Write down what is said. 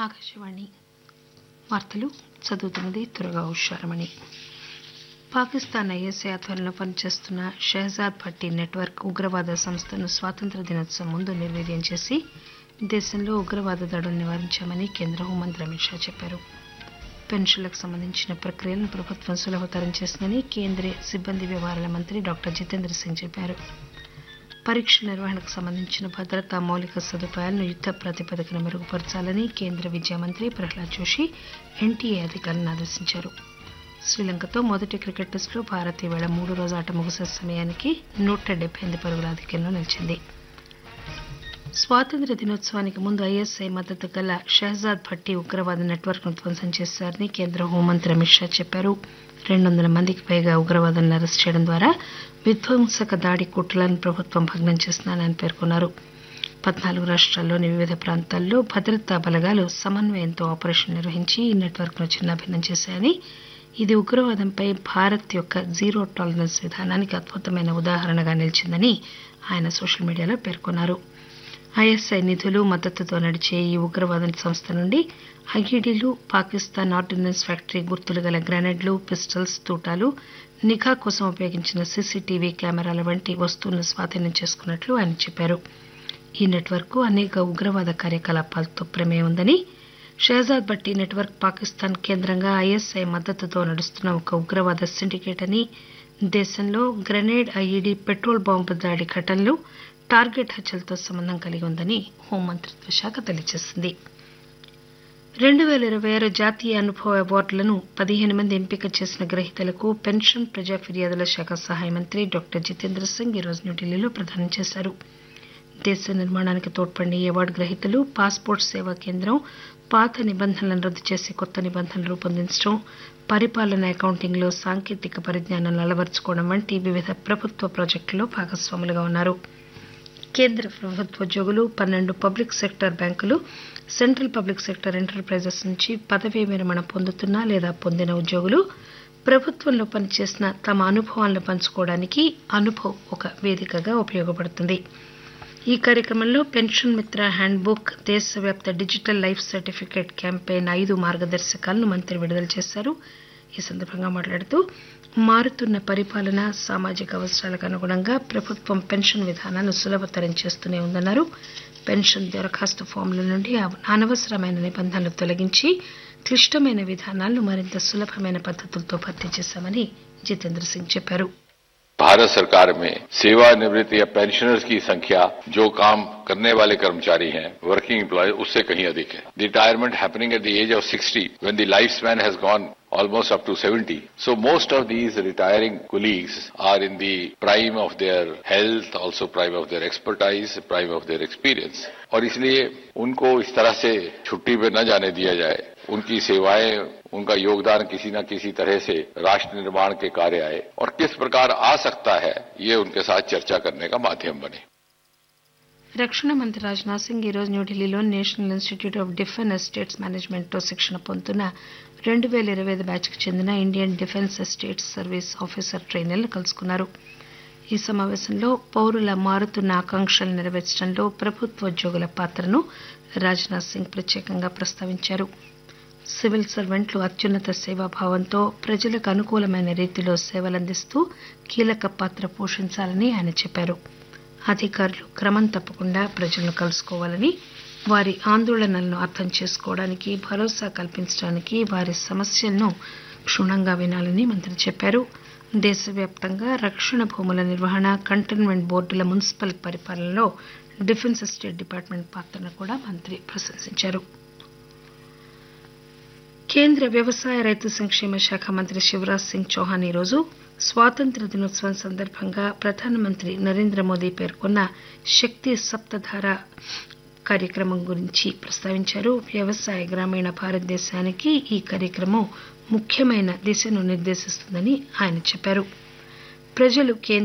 ఆకాశవాణి వార్తలు చదువుతున్నది త్వరగా ఉషారమణి పాకిస్తాన్ ఐఎస్ఐ ఆధ్వర్యంలో పనిచేస్తున్న షెహజాద్ భట్టి నెట్వర్క్ ఉగ్రవాద సంస్థను స్వాతంత్ర్య దినోత్సవం ముందు నిర్వీర్యం చేసి దేశంలో ఉగ్రవాద దాడులు నివారించామని కేంద్ర హోంమంత్రి అమిత్ షా చెప్పారు పెన్షన్లకు సంబంధించిన ప్రక్రియలను ప్రభుత్వం సులభతరం చేసిందని కేంద్రీయ సిబ్బంది వ్యవహారాల మంత్రి డాక్టర్ జితేంద్ర సింగ్ చెప్పారు పరీక్షల నిర్వహణకు సంబంధించిన భద్రతా మౌలిక సదుపాయాలను యుద్ద ప్రాతిపదికన మెరుగుపరచాలని కేంద్ర విద్యా మంత్రి ప్రహ్లాద్ జోషి ఎన్టీఏ అధికారులను ఆదేశించారు శ్రీలంకతో మొదటి క్రికెట్ టెస్టులో భారత్ ఈవేళ మూడు రోజు ఆట ముగిసే సమయానికి నూట డెబ్బై ఎనిమిది పరుగుల ఆధిక్యంలో నిలిచింది స్వాతంత్ర్య దినోత్సవానికి ముందు ఐఎస్ఐ మద్దతు గల షెహజాద్ భట్టి ఉగ్రవాద నెట్వర్క్ ను ధ్వంసం చేశారని కేంద్ర హోంమంత్రి అమిత్ షా చెప్పారు రెండు వందల మందికి పైగా ఉగ్రవాదులను అరెస్ట్ చేయడం ద్వారా విధ్వంసక దాడి కుట్రలను ప్రభుత్వం భగ్నం చేస్తుందని ఆయన పేర్కొన్నారు పద్నాలుగు రాష్ట్రాల్లోని వివిధ ప్రాంతాల్లో భద్రతా బలగాలు సమన్వయంతో ఆపరేషన్ నిర్వహించి ఈ నెట్వర్క్ ను చిన్నాభిన్నం చేశాయని ఇది ఉగ్రవాదంపై భారత్ యొక్క జీరో టాలరెన్స్ విధానానికి అద్భుతమైన ఉదాహరణగా నిలిచిందని ఆయన సోషల్ మీడియాలో పేర్కొన్నారు ఐఎస్ఐ నిధులు మద్దతుతో నడిచే ఈ ఉగ్రవాద సంస్థ నుండి ఐఈడీలు పాకిస్తాన్ ఆర్డినెన్స్ ఫ్యాక్టరీ గుర్తులు గల గ్రెనేడ్లు పిస్టల్స్ తూటాలు నిఘా కోసం ఉపయోగించిన సీసీటీవీ కెమెరాల వంటి వస్తువులను స్వాధీనం చేసుకున్నట్లు ఆయన చెప్పారు ఈ నెట్వర్క్ అనేక ఉగ్రవాద కార్యకలాపాలతో ప్రమేయం ఉందని షెహజాద్ భట్టి నెట్వర్క్ పాకిస్తాన్ కేంద్రంగా ఐఎస్ఐ మద్దతుతో నడుస్తున్న ఒక ఉగ్రవాద సిండికేట్ అని దేశంలో గ్రెనేడ్ ఐఈడీ పెట్రోల్ బాంబు దాడి ఘటనలు టార్గెట్ హత్యలతో సంబంధం కలిగి ఉందని హోంమంత్రిత్వ శాఖ తెలియజేసింది రెండు పేల ఇరవై ఆరు జాతీయ అనుభవ అవార్డులను పదిహేను మంది ఎంపిక చేసిన గ్రహీతలకు పెన్షన్ ప్రజా ఫిర్యాదుల శాఖ సహాయ మంత్రి డాక్టర్ జితేంద్ర సింగ్ ఈరోజు న్యూఢిల్లీలో ప్రదానం చేశారు దేశ నిర్మాణానికి తోడ్పడిన ఈ అవార్డు గ్రహీతలు పాస్పోర్ట్ సేవా కేంద్రం పాత నిబంధనలను రద్దు చేసి కొత్త నిబంధనలు రూపొందించడం పరిపాలన అకౌంటింగ్లో సాంకేతిక పరిజ్ఞానాన్ని అలవరుచుకోవడం వంటి వివిధ ప్రభుత్వ ప్రాజెక్టుల్లో భాగస్వాములుగా ఉన్నారు కేంద్ర ప్రభుత్వ ఉద్యోగులు పన్నెండు పబ్లిక్ సెక్టార్ బ్యాంకులు సెంట్రల్ పబ్లిక్ సెక్టార్ ఎంటర్ప్రైజెస్ నుంచి పదవీ విరమణ పొందుతున్న లేదా పొందిన ఉద్యోగులు ప్రభుత్వంలో పనిచేసిన తమ అనుభవాలను పంచుకోవడానికి అనుభవ్ ఒక వేదికగా ఉపయోగపడుతుంది ఈ కార్యక్రమంలో పెన్షన్ మిత్ర హ్యాండ్ బుక్ దేశవ్యాప్త డిజిటల్ లైఫ్ సర్టిఫికేట్ క్యాంపెయిన్ ఐదు మార్గదర్శకాలను మంత్రి విడుదల చేశారు ఈ సందర్భంగా మాట్లాడుతూ మారుతున్న పరిపాలన సామాజిక అవసరాలకు అనుగుణంగా ప్రభుత్వం పెన్షన్ విధానాలను సులభతరం చేస్తూనే ఉందన్నారు పెన్షన్ దరఖాస్తు ఫామ్ల నుండి అనవసరమైన నిబంధనలు తొలగించి క్లిష్టమైన విధానాలను మరింత సులభమైన పద్దతులతో భర్తీ చేశామని జితేంద్ర సింగ్ చెప్పారు भारत सरकार में सेवानिवृत्त या पेंशनर्स की संख्या जो काम करने वाले कर्मचारी हैं वर्किंग एम्प्लॉय उससे कहीं अधिक है retirement happening at the age of 60 when the lifespan has gone almost up to 70 so most of these retiring colleagues are in the prime of their health also prime of their expertise prime of their experience और इसलिए उनको इस तरह से छुट्टी पे न जाने दिया जाए उनकी सेवाएं उनका योगदान किसी न किसी तरह से राष्ट्र निर्माण के कार्य आए और किस प्रकार आ सकता है ये उनके साथ चर्चा करने का माध्यम बने రక్షణ మంత్రి రాజ్నాథ్ సింగ్ ఈరోజు న్యూఢిల్లీలో national institute of defence estates మేనేజ్మెంట్లో శిక్షణ పొందుతున్న రెండు పేల ఇరవై ఐదు బ్యాచ్కు చెందిన Indian defence estates service officer ట్రైనర్లు కలుసుకున్నారు ఈ సమావేశంలో పౌరుల మారుతున్న ఆకాంక్షలు నెరవేర్చడంలో ప్రభుత్వ ఉద్యోగుల పాత్రను రాజ్నాథ్ సింగ్ ప్రత్యేకంగా ప్రస్తావించారు సివిల్ సర్వెంట్లు అత్యున్నత సేవాభావంతో ప్రజలకు అనుకూలమైన రీతిలో సేవలందిస్తూ కీలక పాత్ర పోషించాలని ఆయన చెప్పారు అధికారులు క్రమం తప్పకుండా ప్రజలను కలుసుకోవాలని వారి ఆందోళనలను అర్థం చేసుకోవడానికి భరోసా కల్పించడానికి వారి సమస్యలను క్షుణ్ణంగా వినాలని మంత్రి చెప్పారు దేశవ్యాప్తంగా రక్షణ భూముల నిర్వహణ కంటైన్మెంట్ బోర్డుల మున్సిపల్ పరిపాలనలో డిఫెన్స్ ఎస్టేట్ డిపార్ట్మెంట్ పాత్రను కూడా మంత్రి ప్రశంసించారు కేంద్ర వ్యవసాయ రైతు సంక్షేమ శాఖ మంత్రి శివరాజ్ సింగ్ చౌహాన్ ఈరోజు స్వాతంత్ర్య దినోత్సవం సందర్భంగా ప్రధానమంత్రి నరేంద్ర మోదీ పేర్కొన్న శక్తి సప్తధార కార్యక్రమం గురించి ప్రస్తావించారు వ్యవసాయ గ్రామీణ భారతదేశానికి ఈ కార్యక్రమం ముఖ్యమైన దిశను నిర్దేశిస్తుందని ఆయన చెప్పారు ప్రజలు కేంద్ర